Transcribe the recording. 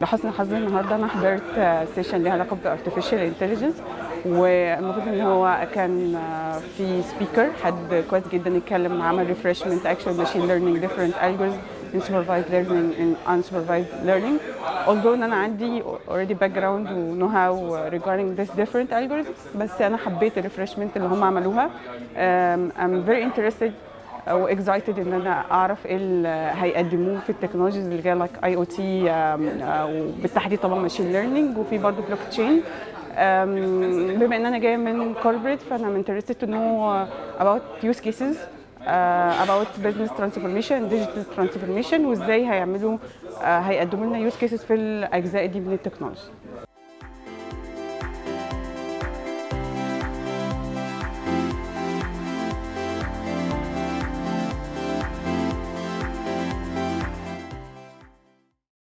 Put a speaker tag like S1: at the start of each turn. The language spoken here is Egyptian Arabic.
S1: لحسن حظي النهارده انا حضرت سيشن ليها علاقه بارتفيشال انتليجنس والمفروض ان هو كان في سبيكر حد كويس جدا يتكلم عمل ريفرشمنت اكشوال ماشين ليرنينج ديفرنت algorithms in supervised learning and unsupervised learning. Although ان انا عندي already background و know how regarding this different algorithms بس انا حبيت الريفرشمنت اللي هم عملوها. Um, I'm very interested و excited ان انا اعرف ايه اللي هيقدموه في التكنولوجيز اللي جايه لايك اي او تي وبالتحديد طبعا ماشين ليرنينج وفي برضه بلوك تشين بما ان انا جايه من كوربريت فانا interested to know about use cases uh, about business transformation digital transformation وازاي هيعملوا uh, هيقدموا لنا use cases في الاجزاء دي من التكنولوجي